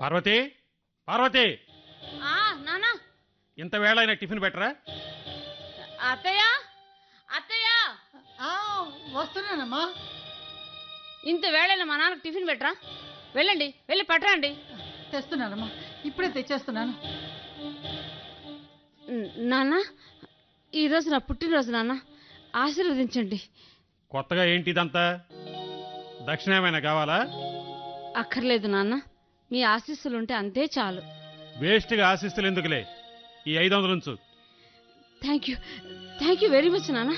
పార్వతి పార్వతి ఆ నానా ఇంత వేళైనా టిఫిన్ పెట్టరా అత్తయ్య అత్తయ్య ఆ, వస్తున్నానమ్మా ఇంత వేళైనా మా నాన్నకు టిఫిన్ పెట్టరా వెళ్ళండి వెళ్ళి పట్టరండి తెస్తున్నానమ్మా ఇప్పుడే తెచ్చేస్తున్నాను న- నాన్న ఈరోజు నా పుట్టినరోజు నాన్న ఆశీర్వదించండి కొత్తగా ఏంటి ఇదంతా దక్షిణ ఏమైనా కావాలా అక్కర్లేదు నాన్న మీ ఆశీస్సులు ఉంటే అంతే చాలు వేస్ట్గా ఆశిస్తులు ఎందుకులే ఈ ఐదు వందలు ఉంచు thank you thank you very much నాన్న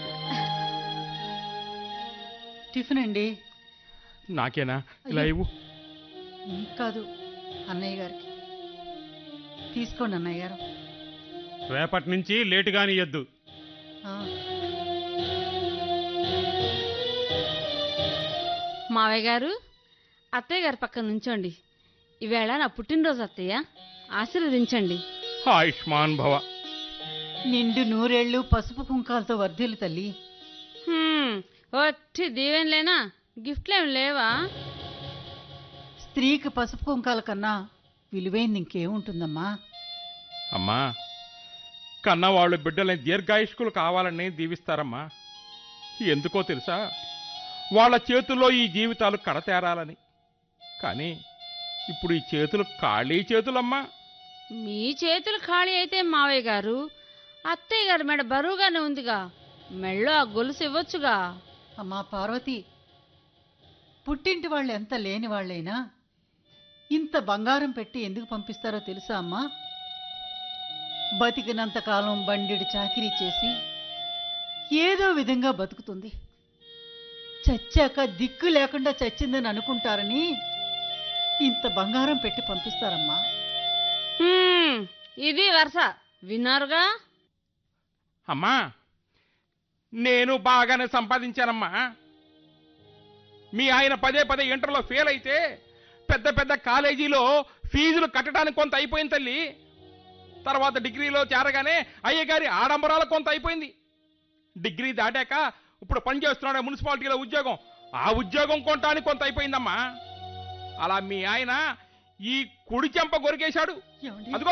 టిఫిన్ అండి నాకేనా ఇలా ఇవ్వు ఉమ్, కాదు అన్నయ్య గారికి తీసుకోండి అన్నయ్య గారు రేపటి నుంచి లేటుగాని ఇయ్యద్దు ఆ, మావయ్య గారు అత్తయ్య గారి పక్కన నుంచోండి ఈవేళ నా పుట్టినరోజు అత్తయ్య ఆశీర్వదించండి ఆయుష్మాన్ భవ నిండు నూరేళ్లు పసుపు కుంకాలతో వర్ధిల్లు తల్లి హ్మ్, వచ్చి దీవెనలేనా గిఫ్ట్లేం లేవా స్త్రీకి పసుపు కుంకాల కన్నా విలువైంది ఇంకేముంటుందమ్మా అమ్మా కన్నవాళ్ళు బిడ్డల్ని దీర్ఘాయుష్కులు కావాలని దీవిస్తారమ్మా ఎందుకో తెలుసా వాళ్ళ చేతుల్లో ఈ జీవితాలు కడతేరాలని కానీ ఇప్పుడు ఈ చేతులు ఖాళీ చేతులమ్మా మీ చేతులు ఖాళీ అయితే మావయ్య గారు అత్తయ్య గారి మెడ బరువుగానే ఉందిగా మెళ్ళో ఆ గొలుసు ఇవ్వొచ్చుగా అమ్మా పార్వతి పుట్టింటి వాళ్ళు ఎంత లేని వాళ్ళైనా ఇంత బంగారం పెట్టి ఎందుకు పంపిస్తారో తెలుసా అమ్మా బతికినంత కాలం బండిడి చాకిరీ చేసి ఏదో విధంగా బతుకుతుంది చచ్చాక దిక్కు లేకుండా చచ్చిందని అనుకుంటారని ఇంత బంగారం పెట్టి పంపిస్తారమ్మా హ్మ్, ఇది వరుస విన్నారుగా అమ్మా నేను బాగానే సంపాదించానమ్మా మీ ఆయన పదే పదే ఇంటర్లో ఫెయిల్ అయితే పెద్ద పెద్ద కాలేజీలో ఫీజులు కట్టడానికి కొంత అయిపోయింది తల్లి తర్వాత డిగ్రీలో చేరగానే అయ్యగారి ఆడంబరాలు కొంత అయిపోయింది డిగ్రీ దాటాక ఇప్పుడు పని చేస్తున్నాడు మున్సిపాలిటీలో ఉద్యోగం ఆ ఉద్యోగం కొనటానికి కొంత అయిపోయిందమ్మా అలా మీ ఆయన ఈ కుడి చెంప గొరికేశాడు ఏమండి? అదిగో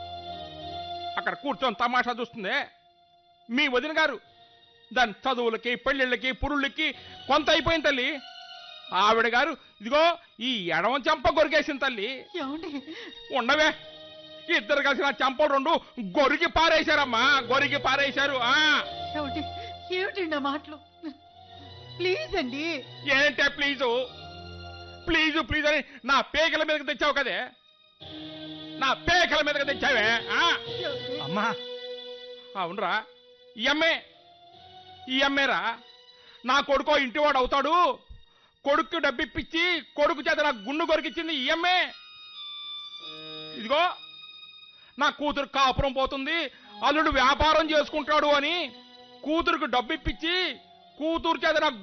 అక్కడ కూర్చొని తమాషా చూస్తుంది మీ వదిన గారు దాని చదువులకి పెళ్ళిళ్ళకి పురుళ్ళకి కొంత అయిపోయింది తల్లి ఆవిడ గారు ఇదిగో ఈ ఎడమ చెంప గొరికేసింది తల్లి ఏమండి ఉండవే ఇద్దరు కలిసి నా చెంపలు రెండు గొరికి పారేశారమ్మా గొరికి పారేశారు ఆ ఏమిటి ఏమిటండి ఆ మాటలు ప్లీజ్ అండి ఏంటే ప్లీజు ప్లీజు ప్లీజ్ అని నా పేకల మీదకి తెచ్చావు కదే నా పేకల మీదకి తెచ్చావే ఆ ఏమిటి? అమ్మా అవునరా ఈ అమ్మే ఈ అమ్మేరా నా కొడుకో ఇంటివాడు అవుతాడు కొడుకు డబ్బిప్పించి కొడుకు చేత నా గుండు కొరికిచ్చింది ఈ అమ్మే ఇదిగో నా కూతురు కాపురం పోతుంది అల్లుడు వ్యాపారం చేసుకుంటాడు అని కూతురుకు డబ్బిప్పించి కూతురు చేత నా